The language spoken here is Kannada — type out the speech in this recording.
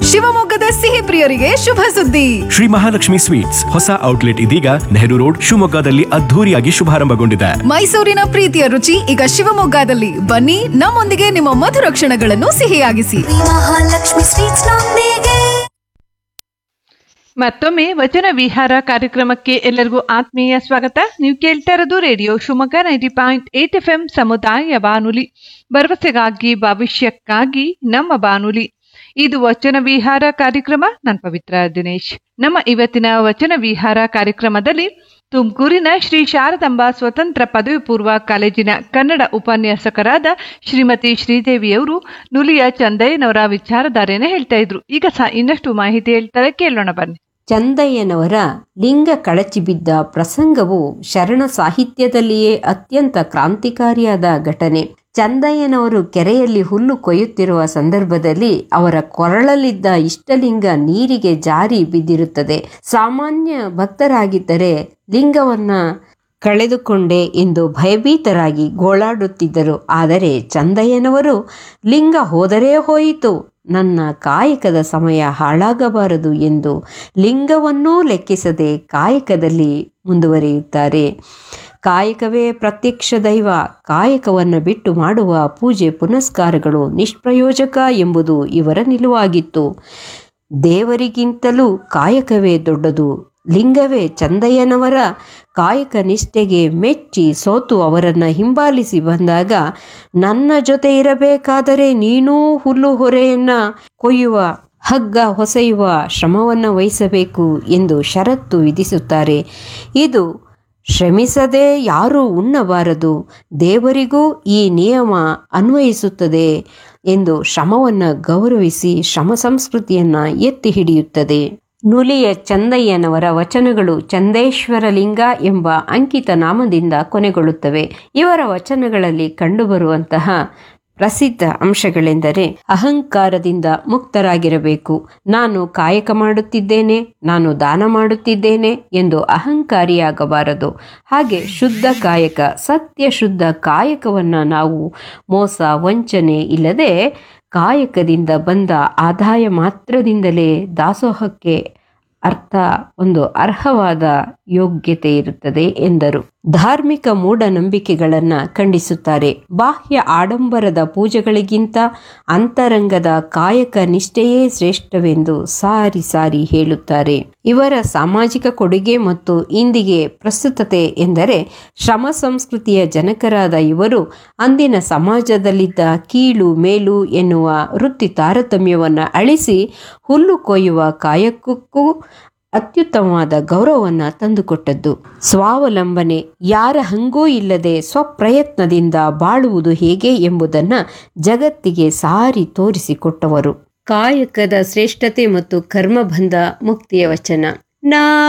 ಶಿವಮೊಗ್ಗದ ಸಿಹಿ ಪ್ರಿಯರಿಗೆ ಶುಭ ಸುದ್ದಿ ಶ್ರೀ ಮಹಾಲಕ್ಷ್ಮಿ ಸ್ವೀಟ್ಸ್ ಹೊಸ ಔಟ್ಲೆಟ್ ಇದೀಗ ನೆಹರು ರೋಡ್ ಶಿವಮೊಗ್ಗದಲ್ಲಿ ಅದ್ಧೂರಿಯಾಗಿ ಶುಭಾರಂಭಗೊಂಡಿದೆ ಮೈಸೂರಿನ ಪ್ರೀತಿಯ ರುಚಿ ಈಗ ಶಿವಮೊಗ್ಗದಲ್ಲಿ ಬನ್ನಿ ನಮ್ಮೊಂದಿಗೆ ನಿಮ್ಮ ಮಧುರ ಕ್ಷಣಗಳನ್ನು ಸಿಹಿಯಾಗಿಸಿ ಮಹಾಲಕ್ಷ್ಮಿ ಸ್ವೀಟ್ಸ್ ನೊಂದಿಗೆ ಮತ್ತೊಮ್ಮೆ ವಚನ ವಿಹಾರ ಕಾರ್ಯಕ್ರಮಕ್ಕೆ ಎಲ್ಲರಿಗೂ ಆತ್ಮೀಯ ಸ್ವಾಗತ ನೀವು ಕೇಳ್ತಾ ಇರೋದು radio Shivamogga ninety point eight F M ಸಮುದಾಯ ಬಾನುಲಿ ಭರವಸೆಗಾಗಿ ಭವಿಷ್ಯಕ್ಕಾಗಿ ನಮ್ಮ ಬಾನುಲಿ ಇದು ವಚನ ವಿಹಾರ ಕಾರ್ಯಕ್ರಮ ನಾನು ಪವಿತ್ರ ದಿನೇಶ್ ನಮ್ಮ ಇವತ್ತಿನ ವಚನ ವಿಹಾರ ಕಾರ್ಯಕ್ರಮದಲ್ಲಿ ತುಮಕೂರಿನ ಶ್ರೀ ಶಾರದಾಂಬಾ ಸ್ವತಂತ್ರ ಪದವಿ ಪೂರ್ವ ಕಾಲೇಜಿನ ಕನ್ನಡ ಉಪನ್ಯಾಸಕರಾದ ಶ್ರೀಮತಿ ಶ್ರೀದೇವಿಯವರು ನುಲಿಯ ಚಂದಯ್ಯನವರ ವಿಚಾರಧಾರೆಯನ್ನು ಹೇಳ್ತಾ ಇದ್ರು ಈಗ ಸಹ ಇನ್ನಷ್ಟು ಮಾಹಿತಿ ಹೇಳ್ತಾರೆ ಕೇಳೋಣ ಬನ್ನಿ ಚಂದಯ್ಯನವರ ಲಿಂಗ ಕಳಚಿಬಿದ್ದ ಪ್ರಸಂಗವು ಶರಣ ಸಾಹಿತ್ಯದಲ್ಲಿಯೇ ಅತ್ಯಂತ ಕ್ರಾಂತಿಕಾರಿಯಾದ ಘಟನೆ ಚಂದಯ್ಯನವರು ಕೆರೆಯಲ್ಲಿ ಹುಲ್ಲು ಕೊಯ್ಯುತ್ತಿರುವ ಸಂದರ್ಭದಲ್ಲಿ ಅವರ ಕೊರಳಲ್ಲಿದ್ದ ಇಷ್ಟಲಿಂಗ ನೀರಿಗೆ ಜಾರಿ ಬಿದ್ದಿರುತ್ತದೆ ಸಾಮಾನ್ಯ ಭಕ್ತರಾಗಿದ್ದರೆ ಲಿಂಗವನ್ನ ಕಳೆದುಕೊಂಡೆ ಎಂದು ಭಯಭೀತರಾಗಿ ಗೋಳಾಡುತ್ತಿದ್ದರು ಆದರೆ ಚಂದಯ್ಯನವರು ಲಿಂಗ ಹೋದರೆ ಹೋಯಿತು ನನ್ನ ಕಾಯಕದ ಸಮಯ ಹಾಳಾಗಬಾರದು ಎಂದು ಲಿಂಗವನ್ನೂ ಲೆಕ್ಕಿಸದೆ ಕಾಯಕದಲ್ಲಿ ಮುಂದುವರಿಯುತ್ತಾರೆ ಕಾಯಕವೇ ಪ್ರತ್ಯಕ್ಷ ದೈವ ಕಾಯಕವನ್ನು ಬಿಟ್ಟು ಮಾಡುವ ಪೂಜೆ ಪುನಸ್ಕಾರಗಳು ನಿಷ್ಪ್ರಯೋಜಕ ಎಂಬುದು ಇವರ ನಿಲುವಾಗಿತ್ತು ದೇವರಿಗಿಂತಲೂ ಕಾಯಕವೇ ದೊಡ್ಡದು ಲಿಂಗವೇ ಚಂದಯ್ಯನವರ ಕಾಯಕ ನಿಷ್ಠೆಗೆ ಮೆಚ್ಚಿ ಸೋತು ಅವರನ್ನು ಹಿಂಬಾಲಿಸಿ ಬಂದಾಗ ನನ್ನ ಜೊತೆ ಇರಬೇಕಾದರೆ ನೀನೂ ಹುಲ್ಲು ಹೊರೆಯನ್ನ ಕೊಯ್ಯುವ ಹಗ್ಗ ಹೊಸೆಯುವ ಶ್ರಮವನ್ನು ವಹಿಸಬೇಕು ಎಂದು ಷರತ್ತು ವಿಧಿಸುತ್ತಾರೆ ಇದು ಶ್ರಮಿಸದೆ ಯಾರೂ ಉಣ್ಣಬಾರದು ದೇವರಿಗೂ ಈ ನಿಯಮ ಅನ್ವಯಿಸುತ್ತದೆ ಎಂದು ಶ್ರಮವನ್ನು ಗೌರವಿಸಿ ಶ್ರಮ ಸಂಸ್ಕೃತಿಯನ್ನು ಎತ್ತಿ ಹಿಡಿಯುತ್ತದೆ ನುಲಿಯ ಚಂದಯ್ಯನವರ ವಚನಗಳು ಚಂದೇಶ್ವರ ಲಿಂಗ ಎಂಬ ಅಂಕಿತ ನಾಮದಿಂದ ಕೊನೆಗೊಳ್ಳುತ್ತವೆ ಇವರ ವಚನಗಳಲ್ಲಿ ಕಂಡುಬರುವಂತಹ ಪ್ರಸಿದ್ಧ ಅಂಶಗಳೆಂದರೆ ಅಹಂಕಾರದಿಂದ ಮುಕ್ತರಾಗಿರಬೇಕು ನಾನು ಕಾಯಕ ಮಾಡುತ್ತಿದ್ದೇನೆ ನಾನು ದಾನ ಮಾಡುತ್ತಿದ್ದೇನೆ ಎಂದು ಅಹಂಕಾರಿಯಾಗಬಾರದು ಹಾಗೆ ಶುದ್ಧ ಕಾಯಕ ಸತ್ಯ ಶುದ್ಧ ಕಾಯಕವನ್ನು ನಾವು ಮೋಸ ವಂಚನೆ ಇಲ್ಲದೆ ಕಾಯಕದಿಂದ ಬಂದ ಆದಾಯ ಮಾತ್ರದಿಂದಲೇ ದಾಸೋಹಕ್ಕೆ ಅರ್ಥ ಒಂದು ಅರ್ಹವಾದ ಯೋಗ್ಯತೆ ಇರುತ್ತದೆ ಎಂದರು ಧಾರ್ಮಿಕ ಮೂಢನಂಬಿಕೆಗಳನ್ನು ಖಂಡಿಸುತ್ತಾರೆ ಬಾಹ್ಯ ಆಡಂಬರದ ಪೂಜೆಗಳಿಗಿಂತ ಅಂತರಂಗದ ಕಾಯಕ ನಿಷ್ಠೆಯೇ ಶ್ರೇಷ್ಠವೆಂದು ಸಾರಿ ಸಾರಿ ಹೇಳುತ್ತಾರೆ ಇವರ ಸಾಮಾಜಿಕ ಕೊಡುಗೆ ಮತ್ತು ಇಂದಿಗೆ ಪ್ರಸ್ತುತತೆ ಎಂದರೆ ಶ್ರಮ ಸಂಸ್ಕೃತಿಯ ಜನಕರಾದ ಇವರು ಅಂದಿನ ಸಮಾಜದಲ್ಲಿದ್ದ ಕೀಳು ಮೇಲು ಎನ್ನುವ ವೃತ್ತಿ ತಾರತಮ್ಯವನ್ನು ಅಳಿಸಿ ಹುಲ್ಲು ಕೊಯ್ಯುವ ಕಾಯಕಕ್ಕೂ ಅತ್ಯುತ್ತಮವಾದ ಗೌರವವನ್ನು ತಂದುಕೊಟ್ಟದ್ದು ಸ್ವಾವಲಂಬನೆ ಯಾರ ಹಂಗೂ ಇಲ್ಲದೆ ಸ್ವಪ್ರಯತ್ನದಿಂದ ಬಾಳುವುದು ಹೇಗೆ ಎಂಬುದನ್ನು ಜಗತ್ತಿಗೆ ಸಾರಿ ತೋರಿಸಿಕೊಟ್ಟವರು ಕಾಯಕದ ಶ್ರೇಷ್ಠತೆ ಮತ್ತು ಕರ್ಮಬಂಧ ಮುಕ್ತಿಯ ವಚನ ನಾ